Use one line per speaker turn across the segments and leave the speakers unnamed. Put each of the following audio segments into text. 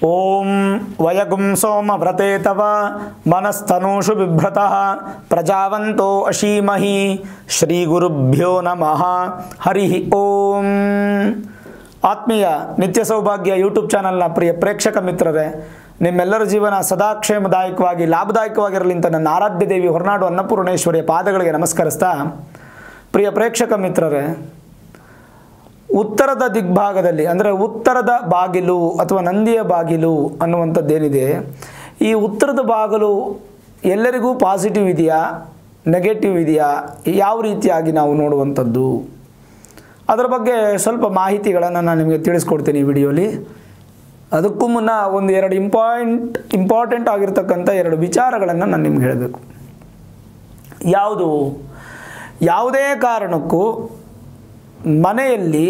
ಓಂ ವಯಗುಂ ಸೋಮ ವ್ರತೆ ತವ ಮನಸ್ತನೂಷು ಬಿಭ್ರತಃ ಪ್ರಜಾವಂತೋ ಅಶೀಮಹಿ ಶ್ರೀ ಗುರುಭ್ಯೋ ನಮಃ ಹರಿ ಓಂ ಆತ್ಮೀಯ ನಿತ್ಯ ಸೌಭಾಗ್ಯ ಯೂಟ್ಯೂಬ್ ಚಾನಲ್ನ ಪ್ರಿಯ ಪ್ರೇಕ್ಷಕ ಮಿತ್ರರೇ ನಿಮ್ಮೆಲ್ಲರ ಜೀವನ ಸದಾ ಕ್ಷೇಮದಾಯಕವಾಗಿ ಲಾಭದಾಯಕವಾಗಿರಲಿ ಅಂತ ನನ್ನ ಆರಾಧ್ಯ ದೇವಿ ಹೊರನಾಡು ಅನ್ನಪೂರ್ಣೇಶ್ವರಿಯ ಪಾದಗಳಿಗೆ ನಮಸ್ಕರಿಸ್ತಾ ಪ್ರಿಯ ಪ್ರೇಕ್ಷಕ ಮಿತ್ರರೇ ಉತ್ತರದ ದಿಗ್ಭಾಗದಲ್ಲಿ ಅಂದರೆ ಉತ್ತರದ ಬಾಗಿಲು ಅಥವಾ ನಂದಿಯ ಬಾಗಿಲು ಅನ್ನುವಂಥದ್ದೇನಿದೆ ಈ ಉತ್ತರದ ಬಾಗಿಲು ಎಲ್ಲರಿಗೂ ಪಾಸಿಟಿವ್ ಇದೆಯಾ ನೆಗೆಟಿವ್ ಇದೆಯಾ ಯಾವ ರೀತಿಯಾಗಿ ನಾವು ನೋಡುವಂಥದ್ದು ಅದರ ಬಗ್ಗೆ ಸ್ವಲ್ಪ ಮಾಹಿತಿಗಳನ್ನು ನಾನು ನಿಮಗೆ ತಿಳಿಸ್ಕೊಡ್ತೀನಿ ಈ ವಿಡಿಯೋಲಿ ಅದಕ್ಕೂ ಮುನ್ನ ಒಂದು ಎರಡು ಇಂಪಾಯಿಂಟ್ ಇಂಪಾರ್ಟೆಂಟ್ ಆಗಿರ್ತಕ್ಕಂಥ ಎರಡು ವಿಚಾರಗಳನ್ನು ನಾನು ನಿಮ್ಗೆ ಹೇಳಬೇಕು ಯಾವುದು ಯಾವುದೇ ಕಾರಣಕ್ಕೂ ಮನೆಯಲ್ಲಿ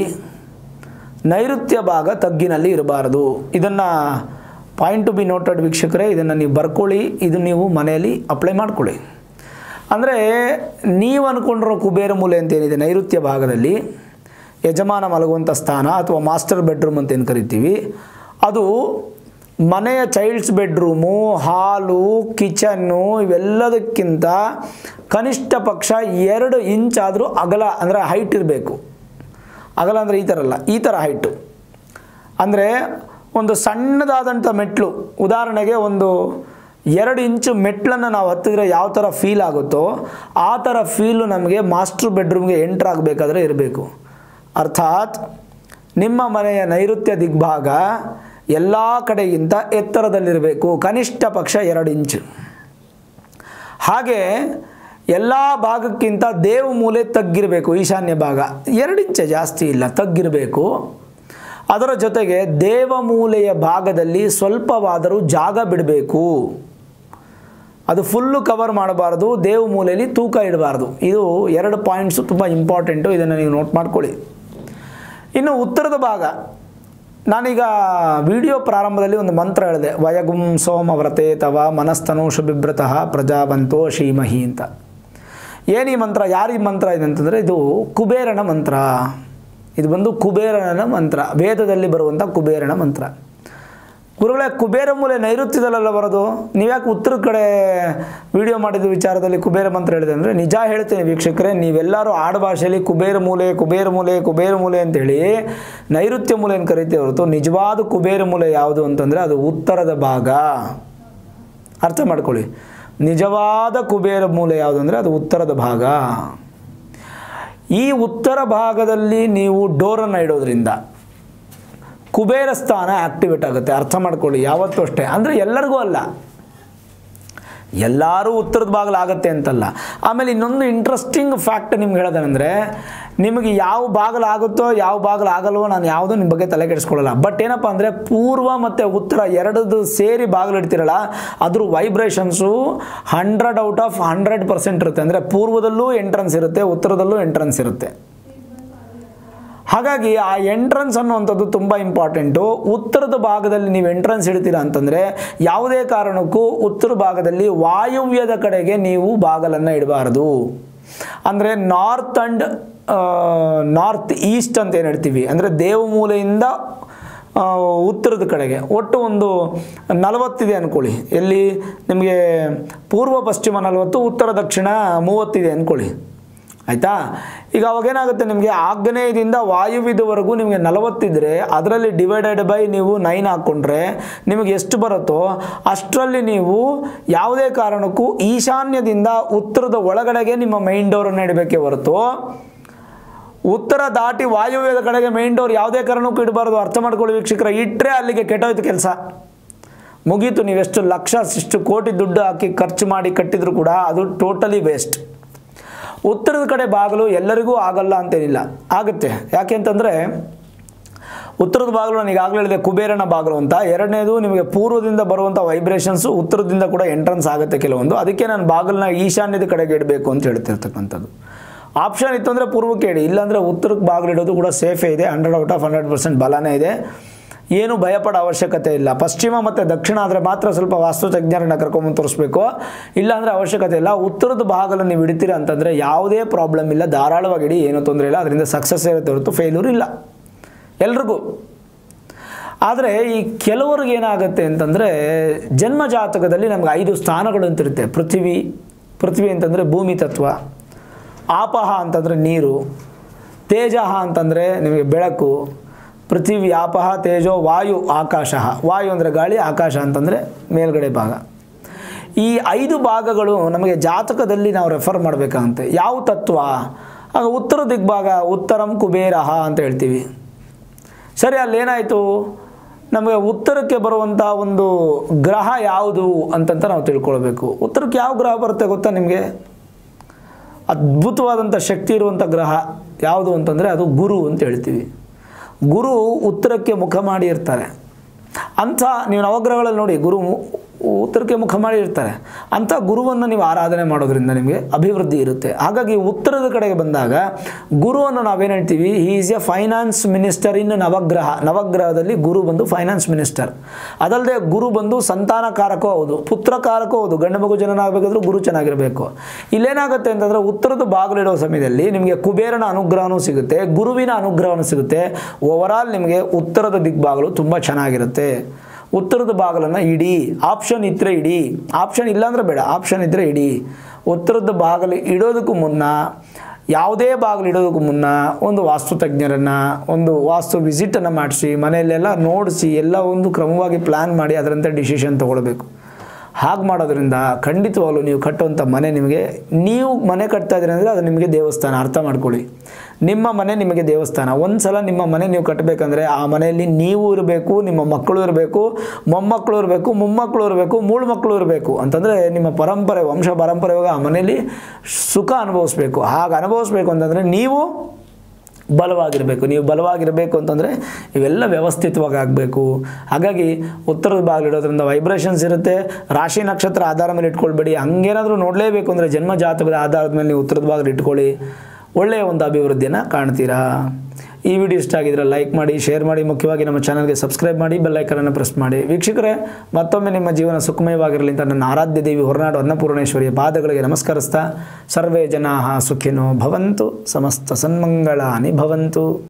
ನೈಋತ್ಯ ಭಾಗ ತಗ್ಗಿನಲ್ಲಿ ಇರಬಾರದು ಇದನ್ನು ಪಾಯಿಂಟ್ ಟು ಬಿ ನೋಟೆಡ್ ವೀಕ್ಷಕರೇ ಇದನ್ನು ನೀವು ಬರ್ಕೊಳ್ಳಿ ಇದು ನೀವು ಮನೆಯಲ್ಲಿ ಅಪ್ಲೈ ಮಾಡ್ಕೊಳ್ಳಿ ಅಂದರೆ ನೀವು ಅಂದ್ಕೊಂಡಿರೋ ಕುಬೇರ ಮೂಲೆ ಅಂತ ಏನಿದೆ ನೈಋತ್ಯ ಭಾಗದಲ್ಲಿ ಯಜಮಾನ ಮಲಗುವಂಥ ಸ್ಥಾನ ಅಥವಾ ಮಾಸ್ಟರ್ ಬೆಡ್ರೂಮ್ ಅಂತ ಏನು ಕರಿತೀವಿ ಅದು ಮನೆಯ ಚೈಲ್ಡ್ಸ್ ಬೆಡ್ರೂಮು ಹಾಲು ಕಿಚನ್ನು ಇವೆಲ್ಲದಕ್ಕಿಂತ ಕನಿಷ್ಠ ಪಕ್ಷ ಎರಡು ಇಂಚ್ ಆದರೂ ಅಗಲ ಅಂದರೆ ಹೈಟ್ ಇರಬೇಕು ಅಗಲ ಅಂದರೆ ಈ ಥರ ಅಲ್ಲ ಈ ಥರ ಹೈಟು ಅಂದರೆ ಒಂದು ಸಣ್ಣದಾದಂಥ ಮೆಟ್ಲು ಉದಾಹರಣೆಗೆ ಒಂದು ಎರಡು ಇಂಚು ಮೆಟ್ಲನ್ನು ನಾವು ಹತ್ತಿದ್ರೆ ಯಾವ ಥರ ಫೀಲ್ ಆಗುತ್ತೋ ಆ ಥರ ಫೀಲು ನಮಗೆ ಮಾಸ್ಟರ್ ಬೆಡ್ರೂಮ್ಗೆ ಎಂಟ್ರ್ ಆಗಬೇಕಾದ್ರೆ ಇರಬೇಕು ಅರ್ಥಾತ್ ನಿಮ್ಮ ಮನೆಯ ನೈಋತ್ಯ ದಿಗ್ಭಾಗ ಎಲ್ಲ ಕಡೆಗಿಂತ ಎತ್ತರದಲ್ಲಿರಬೇಕು ಕನಿಷ್ಠ ಪಕ್ಷ ಎರಡು ಇಂಚು ಹಾಗೆ ಎಲ್ಲ ಭಾಗಕ್ಕಿಂತ ದೇವ ಮೂಲೆ ತಗ್ಗಿರಬೇಕು ಈಶಾನ್ಯ ಭಾಗ ಎರಡು ಇಂಚೆ ಜಾಸ್ತಿ ಇಲ್ಲ ತಗ್ಗಿರಬೇಕು ಅದರ ಜೊತೆಗೆ ದೇವ ಮೂಲೆಯ ಭಾಗದಲ್ಲಿ ಸ್ವಲ್ಪವಾದರೂ ಜಾಗ ಬಿಡಬೇಕು ಅದು ಫುಲ್ಲು ಕವರ್ ಮಾಡಬಾರ್ದು ದೇವ ಮೂಲೆಯಲ್ಲಿ ತೂಕ ಇಡಬಾರ್ದು ಇದು ಎರಡು ಪಾಯಿಂಟ್ಸು ತುಂಬ ಇಂಪಾರ್ಟೆಂಟು ಇದನ್ನು ನೀವು ನೋಟ್ ಮಾಡ್ಕೊಳ್ಳಿ ಇನ್ನು ಉತ್ತರದ ಭಾಗ ನಾನೀಗ ವಿಡಿಯೋ ಪ್ರಾರಂಭದಲ್ಲಿ ಒಂದು ಮಂತ್ರ ಹೇಳಿದೆ ವಯಗುಂ ಸೋಮ ವ್ರತೆ ತವ ಮನಸ್ತನು ಶುಭಿಭ್ರತಃ ಪ್ರಜಾವಂತೋ ಶ್ರೀಮಹಿ ಅಂತ ಏನು ಈ ಮಂತ್ರ ಯಾರು ಈ ಮಂತ್ರ ಇದೆ ಅಂತಂದರೆ ಇದು ಕುಬೇರನ ಮಂತ್ರ ಇದು ಬಂದು ಕುಬೇರನ ಮಂತ್ರ ವೇದದಲ್ಲಿ ಬರುವಂಥ ಕುಬೇರನ ಮಂತ್ರ ಗುರುಗಳೇ ಕುಬೇರ ಮೂಲೆ ನೈಋತ್ಯದಲ್ಲೆಲ್ಲ ಬರೋದು ನೀವ್ಯಾಕೆ ಉತ್ತರದ ಕಡೆ ವಿಡಿಯೋ ಮಾಡಿದ ವಿಚಾರದಲ್ಲಿ ಕುಬೇರ ಮಂತ್ರ ಹೇಳಿದೆ ಅಂದರೆ ನಿಜ ಹೇಳ್ತೀನಿ ವೀಕ್ಷಕರೇ ನೀವೆಲ್ಲರೂ ಆಡುಭಾಷೆಯಲ್ಲಿ ಕುಬೇರ ಮೂಲೆ ಕುಬೇರ ಮೂಲೆ ಕುಬೇರ ಮೂಲೆ ಅಂತೇಳಿ ನೈಋತ್ಯ ಮೂಲೆ ಅಂತ ಕರಿತೀವಿ ಹೊರತು ನಿಜವಾದ ಕುಬೇರ ಮೂಲೆ ಯಾವುದು ಅಂತಂದರೆ ಅದು ಉತ್ತರದ ಭಾಗ ಅರ್ಥ ಮಾಡ್ಕೊಳ್ಳಿ ನಿಜವಾದ ಕುಬೇರ ಮೂಲೆ ಯಾವುದು ಅಂದರೆ ಅದು ಉತ್ತರದ ಭಾಗ ಈ ಉತ್ತರ ಭಾಗದಲ್ಲಿ ನೀವು ಡೋರನ್ನು ಇಡೋದ್ರಿಂದ ಕುಬೇರ ಸ್ಥಾನ ಆಕ್ಟಿವೇಟ್ ಆಗುತ್ತೆ ಅರ್ಥ ಮಾಡ್ಕೊಳ್ಳಿ ಯಾವತ್ತೂ ಅಷ್ಟೇ ಅಂದರೆ ಎಲ್ಲರಿಗೂ ಅಲ್ಲ ಎಲ್ಲರೂ ಉತ್ತರದ ಬಾಗಿಲು ಆಗುತ್ತೆ ಅಂತಲ್ಲ ಆಮೇಲೆ ಇನ್ನೊಂದು ಇಂಟ್ರೆಸ್ಟಿಂಗ್ ಫ್ಯಾಕ್ಟ್ ನಿಮ್ಗೆ ಹೇಳೋದೇನೆಂದರೆ ನಿಮಗೆ ಯಾವ ಬಾಗಿಲು ಆಗುತ್ತೋ ಯಾವ ಬಾಗಿಲು ಆಗಲ್ವೋ ನಾನು ಯಾವುದೂ ನಿಮ್ಮ ಬಗ್ಗೆ ತಲೆ ಕೆಡಿಸ್ಕೊಳ್ಳಲ್ಲ ಬಟ್ ಏನಪ್ಪ ಅಂದರೆ ಪೂರ್ವ ಮತ್ತು ಉತ್ತರ ಎರಡದು ಸೇರಿ ಬಾಗಿಲು ಇಡ್ತಿರಲ್ಲ ಅದ್ರ vibrations hundred out of hundred percent ಇರುತ್ತೆ ಅಂದರೆ ಪೂರ್ವದಲ್ಲೂ ಎಂಟ್ರೆನ್ಸ್ ಇರುತ್ತೆ ಉತ್ತರದಲ್ಲೂ ಎಂಟ್ರೆನ್ಸ್ ಇರುತ್ತೆ ಹಾಗಾಗಿ ಆ ಎಂಟ್ರೆನ್ಸ್ ಅನ್ನುವಂಥದ್ದು ತುಂಬ ಇಂಪಾರ್ಟೆಂಟು ಉತ್ತರದ ಭಾಗದಲ್ಲಿ ನೀವು ಎಂಟ್ರೆನ್ಸ್ ಇಡ್ತೀರಾ ಅಂತಂದರೆ ಯಾವುದೇ ಕಾರಣಕ್ಕೂ ಉತ್ತರ ಭಾಗದಲ್ಲಿ ವಾಯುವ್ಯದ ಕಡೆಗೆ ನೀವು ಬಾಗಲನ್ನು ಇಡಬಾರದು ಅಂದರೆ ನಾರ್ತ್ ಆ್ಯಂಡ್ ನಾರ್ತ್ ಈಸ್ಟ್ ಅಂತ ಏನು ಹೇಳ್ತೀವಿ ಅಂದರೆ ದೇವಮೂಲೆಯಿಂದ ಉತ್ತರದ ಕಡೆಗೆ ಒಟ್ಟು ಒಂದು ನಲವತ್ತಿದೆ ಅಂದ್ಕೊಳ್ಳಿ ಎಲ್ಲಿ ನಿಮಗೆ ಪೂರ್ವ ಪಶ್ಚಿಮ ನಲವತ್ತು ಉತ್ತರ ದಕ್ಷಿಣ ಮೂವತ್ತಿದೆ ಅಂದ್ಕೊಳ್ಳಿ ಆಯಿತಾ ಈಗ ಅವಾಗೇನಾಗುತ್ತೆ ನಿಮಗೆ ಆಗ್ನೇಯದಿಂದ ವಾಯುವಿದವರೆಗೂ ನಿಮಗೆ ನಲವತ್ತಿದ್ರೆ ಅದರಲ್ಲಿ ಡಿವೈಡೆಡ್ ಬೈ ನೀವು ನೈನ್ ಹಾಕ್ಕೊಂಡ್ರೆ ನಿಮಗೆ ಎಷ್ಟು ಬರುತ್ತೋ ಅಷ್ಟರಲ್ಲಿ ನೀವು ಯಾವುದೇ ಕಾರಣಕ್ಕೂ ಈಶಾನ್ಯದಿಂದ ಉತ್ತರದ ಒಳಗಡೆಗೆ ನಿಮ್ಮ ಮೈನ್ ಡೋರನ್ನು ಇಡಬೇಕೇ ಹೊರತು ಉತ್ತರ ದಾಟಿ ವಾಯುವ್ಯದ ಕಡೆಗೆ ಮೈನ್ ಡೋರ್ ಯಾವುದೇ ಕಾರಣಕ್ಕೂ ಇಡಬಾರ್ದು ಅರ್ಥ ಮಾಡ್ಕೊಳ್ಳಿ ವೀಕ್ಷಕರ ಇಟ್ಟರೆ ಅಲ್ಲಿಗೆ ಕೆಟ್ಟೋಯ್ತು ಕೆಲಸ ಮುಗೀತು ನೀವೆಷ್ಟು ಲಕ್ಷ ಇಷ್ಟು ಕೋಟಿ ದುಡ್ಡು ಹಾಕಿ ಖರ್ಚು ಮಾಡಿ ಕಟ್ಟಿದ್ರು ಕೂಡ ಅದು ಟೋಟಲಿ ವೇಸ್ಟ್ ಉತ್ತರದ ಕಡೆ ಬಾಗಿಲು ಎಲ್ಲರಿಗೂ ಆಗಲ್ಲ ಅಂತೇನಿಲ್ಲ ಆಗುತ್ತೆ ಯಾಕೆ ಅಂತಂದರೆ ಉತ್ತರದ ಬಾಗಿಲು ನಾನು ಈಗಾಗಲೇ ಹೇಳಿದೆ ಕುಬೇರನ ಬಾಗಿಲು ಅಂತ ಎರಡನೇದು ನಿಮಗೆ ಪೂರ್ವದಿಂದ ಬರುವಂಥ ವೈಬ್ರೇಷನ್ಸು ಉತ್ತರದಿಂದ ಕೂಡ ಎಂಟ್ರೆನ್ಸ್ ಆಗುತ್ತೆ ಕೆಲವೊಂದು ಅದಕ್ಕೆ ನಾನು ಬಾಗಿಲನ್ನ ಈಶಾನ್ಯದ ಕಡೆಗೆ ಇಡಬೇಕು ಅಂತ ಹೇಳ್ತಿರ್ತಕ್ಕಂಥದ್ದು ಆಪ್ಷನ್ ಇತ್ತು ಅಂದರೆ ಪೂರ್ವಕ್ಕೆ ಇಡಿ ಇಲ್ಲಾಂದರೆ ಉತ್ತರಕ್ಕೆ ಬಾಗಿಲು ಇಡೋದು ಕೂಡ ಸೇಫೇ ಇದೆ hundred out of hundred percent ಬಲನೇ ಇದೆ ಏನು ಭಯಪಡೋ ಅವಶ್ಯಕತೆ ಇಲ್ಲ ಪಶ್ಚಿಮ ಮತ್ತು ದಕ್ಷಿಣ ಆದರೆ ಮಾತ್ರ ಸ್ವಲ್ಪ ವಾಸ್ತುತಜ್ಞರನ್ನ ಕರ್ಕೊಂಬಂದು ತೋರಿಸ್ಬೇಕು ಇಲ್ಲಾಂದರೆ ಅವಶ್ಯಕತೆ ಇಲ್ಲ ಉತ್ತರದ ಭಾಗದಲ್ಲಿ ನೀವು ಇಡ್ತೀರಾ ಅಂತಂದರೆ ಯಾವುದೇ ಪ್ರಾಬ್ಲಮ್ ಇಲ್ಲ ಧಾರಾಳವಾಗಿ ಇಡಿ ಏನೂ ತೊಂದರೆ ಇಲ್ಲ ಅದರಿಂದ ಸಕ್ಸಸ್ ಇರುತ್ತೆ ಹೊರತು ಫೇಲ್ಯೂರ್ ಇಲ್ಲ ಎಲ್ರಿಗೂ ಆದರೆ ಈ ಕೆಲವ್ರಿಗೆ ಏನಾಗುತ್ತೆ ಅಂತಂದರೆ ಜನ್ಮ ಜಾತಕದಲ್ಲಿ ನಮ್ಗೆ ಐದು ಸ್ಥಾನಗಳು ಅಂತಿರುತ್ತೆ ಪೃಥ್ವಿ ಪೃಥ್ವಿ ಅಂತಂದರೆ ಭೂಮಿ ತತ್ವ ಆಪಹ ಅಂತಂದರೆ ನೀರು ತೇಜ ಅಂತಂದರೆ ನಿಮಗೆ ಬೆಳಕು ಪೃಥ್ವಿ ಆಪಹ ತೇಜೋ ವಾಯು ಆಕಾಶ ವಾಯು ಅಂದರೆ ಗಾಳಿ ಆಕಾಶ ಅಂತಂದರೆ ಮೇಲ್ಗಡೆ ಭಾಗ ಈ ಐದು ಭಾಗಗಳು ನಮಗೆ ಜಾತಕದಲ್ಲಿ ನಾವು ರೆಫರ್ ಮಾಡಬೇಕಾಗಂತೆ ಯಾವ ತತ್ವ ಆಗ ಉತ್ತರ ದಿಗ್ಭಾಗ ಉತ್ತರಂ ಕುಬೇರಹ ಅಂತ ಹೇಳ್ತೀವಿ ಸರಿ ಅಲ್ಲೇನಾಯಿತು ನಮಗೆ ಉತ್ತರಕ್ಕೆ ಬರುವಂಥ ಒಂದು ಗ್ರಹ ಯಾವುದು ಅಂತಂತ ನಾವು ತಿಳ್ಕೊಳ್ಬೇಕು ಉತ್ತರಕ್ಕೆ ಯಾವ ಗ್ರಹ ಬರುತ್ತೆ ಗೊತ್ತಾ ನಿಮಗೆ ಅದ್ಭುತವಾದಂಥ ಶಕ್ತಿ ಇರುವಂಥ ಗ್ರಹ ಯಾವುದು ಅಂತಂದರೆ ಅದು ಗುರು ಅಂತ ಹೇಳ್ತೀವಿ ಗುರು ಉತ್ತರಕ್ಕೆ ಮುಖ ಮಾಡಿ ಇರ್ತಾರೆ ಅಂಥ ನೀವು ನವಗ್ರಹಗಳಲ್ಲಿ ನೋಡಿ ಗುರು ಉತ್ತರಕ್ಕೆ ಮುಖ ಮಾಡಿ ಇರ್ತಾರೆ ಅಂಥ ಗುರುವನ್ನು ನೀವು ಆರಾಧನೆ ಮಾಡೋದ್ರಿಂದ ನಿಮಗೆ ಅಭಿವೃದ್ಧಿ ಇರುತ್ತೆ ಹಾಗಾಗಿ ಉತ್ತರದ ಕಡೆಗೆ ಬಂದಾಗ ಗುರುವನ್ನು ನಾವೇನು ಹೇಳ್ತೀವಿ he is a finance minister in ನವಗ್ರಹ ನವಗ್ರಹದಲ್ಲಿ ಗುರು ಬಂದು ಫೈನಾನ್ಸ್ ಮಿನಿಸ್ಟರ್ ಅದಲ್ಲದೆ ಗುರು ಬಂದು ಸಂತಾನಕಾರಕೂ ಹೌದು ಪುತ್ರಕಾರಕೂ ಹೌದು ಗಂಡು ಮಗು ಜನನಾಗಬೇಕಾದ್ರೂ ಗುರು ಚೆನ್ನಾಗಿರಬೇಕು ಇಲ್ಲೇನಾಗುತ್ತೆ ಅಂತಂದರೆ ಉತ್ತರದ ಬಾಗಿಲಿಡೋ ಸಮಯದಲ್ಲಿ ನಿಮಗೆ ಕುಬೇರನ ಅನುಗ್ರಹನೂ ಸಿಗುತ್ತೆ ಗುರುವಿನ ಅನುಗ್ರಹನೂ ಸಿಗುತ್ತೆ ಓವರಾಲ್ ನಿಮಗೆ ಉತ್ತರದ ದಿಗ್ಭಾಗಲು ತುಂಬ ಚೆನ್ನಾಗಿರುತ್ತೆ ಉತ್ತರದ ಬಾಗಿಲನ್ನು ಇಡಿ ಆಪ್ಷನ್ ಇದ್ದರೆ ಇಡಿ ಆಪ್ಷನ್ ಇಲ್ಲಾಂದ್ರೆ ಬೇಡ ಆಪ್ಷನ್ ಇದ್ದರೆ ಇಡಿ ಉತ್ತರದ ಬಾಗಿಲು ಇಡೋದಕ್ಕೂ ಮುನ್ನ ಯಾವುದೇ ಬಾಗಿಲು ಇಡೋದಕ್ಕೂ ಮುನ್ನ ಒಂದು ವಾಸ್ತು ತಜ್ಞರನ್ನು ಒಂದು ವಾಸ್ತು ವಿಸಿಟನ್ನು ಮಾಡಿಸಿ ಮನೆಯಲ್ಲೆಲ್ಲ ನೋಡಿಸಿ ಎಲ್ಲ ಒಂದು ಕ್ರಮವಾಗಿ ಪ್ಲ್ಯಾನ್ ಮಾಡಿ ಅದರಂತೆ ಡಿಸಿಷನ್ ತೊಗೊಳ್ಬೇಕು ಹಾಗೆ ಮಾಡೋದ್ರಿಂದ ಖಂಡಿತವಾಗ್ಲೂ ನೀವು ಕಟ್ಟುವಂಥ ಮನೆ ನಿಮಗೆ ನೀವು ಮನೆ ಕಟ್ತಾ ಇದ್ದೀರಿ ಅಂದರೆ ಅದು ನಿಮಗೆ ದೇವಸ್ಥಾನ ಅರ್ಥ ಮಾಡ್ಕೊಳ್ಳಿ ನಿಮ್ಮ ಮನೆ ನಿಮಗೆ ದೇವಸ್ಥಾನ ಒಂದು ಸಲ ನಿಮ್ಮ ಮನೆ ನೀವು ಕಟ್ಟಬೇಕಂದ್ರೆ ಆ ಮನೆಯಲ್ಲಿ ನೀವು ಇರಬೇಕು ನಿಮ್ಮ ಮಕ್ಕಳು ಇರಬೇಕು ಮೊಮ್ಮಕ್ಕಳು ಇರಬೇಕು ಮೊಮ್ಮಕ್ಕಳು ಇರಬೇಕು ಮೂಳು ಮಕ್ಕಳು ಇರಬೇಕು ಅಂತಂದರೆ ನಿಮ್ಮ ಪರಂಪರೆ ವಂಶ ಪರಂಪರೆಯಾಗ ಆ ಮನೆಯಲ್ಲಿ ಸುಖ ಅನುಭವಿಸ್ಬೇಕು ಹಾಗೆ ಅನುಭವಿಸ್ಬೇಕು ಅಂತಂದರೆ ನೀವು ಬಲವಾಗಿರಬೇಕು ನೀವು ಬಲವಾಗಿರಬೇಕು ಅಂತಂದರೆ ಇವೆಲ್ಲ ವ್ಯವಸ್ಥಿತವಾಗಿ ಆಗಬೇಕು ಹಾಗಾಗಿ ಉತ್ತರದ ಬಾಗಿಲಿಡೋದ್ರಿಂದ ವೈಬ್ರೇಷನ್ಸ್ ಇರುತ್ತೆ ರಾಶಿ ನಕ್ಷತ್ರ ಆಧಾರ ಮೇಲೆ ಇಟ್ಕೊಳ್ಬೇಡಿ ಹಂಗೇನಾದರೂ ನೋಡಲೇಬೇಕು ಅಂದರೆ ಜನ್ಮ ಜಾತಕದ ಆಧಾರದ ಮೇಲೆ ನೀವು ಉತ್ತರದ ಬಾಗಿಲು ಇಟ್ಕೊಳ್ಳಿ ಒಳ್ಳೆಯ ಒಂದು ಅಭಿವೃದ್ಧಿಯನ್ನು ಕಾಣ್ತೀರಾ ಈ ವಿಡಿಯೋ ಇಷ್ಟ ಆಗಿದ್ರೆ ಲೈಕ್ ಮಾಡಿ ಶೇರ್ ಮಾಡಿ ಮುಖ್ಯವಾಗಿ ನಮ್ಮ ಚಾನಲ್ಗೆ ಸಬ್ಸ್ಕ್ರೈಬ್ ಮಾಡಿ ಬೆಲ್ಲೈಕನನ್ನು ಪ್ರೆಸ್ ಮಾಡಿ ವೀಕ್ಷಕರೇ ಮತ್ತೊಮ್ಮೆ ನಿಮ್ಮ ಜೀವನ ಸುಖಮಯವಾಗಿರಲಿ ಅಂತ ನನ್ನ ಆರಾಧ್ಯ ದೇವಿ ಹೊರನಾಡು ಅನ್ನಪೂರ್ಣೇಶ್ವರಿಯ ಪಾದಗಳಿಗೆ ನಮಸ್ಕರಿಸ್ತಾ ಸರ್ವೇ ಜನಾ ಸುಖಿನೋ ಭವಂತು ಸಮಸ್ತ ಸನ್ಮಂಗಳಾನಿ ಭವಂತು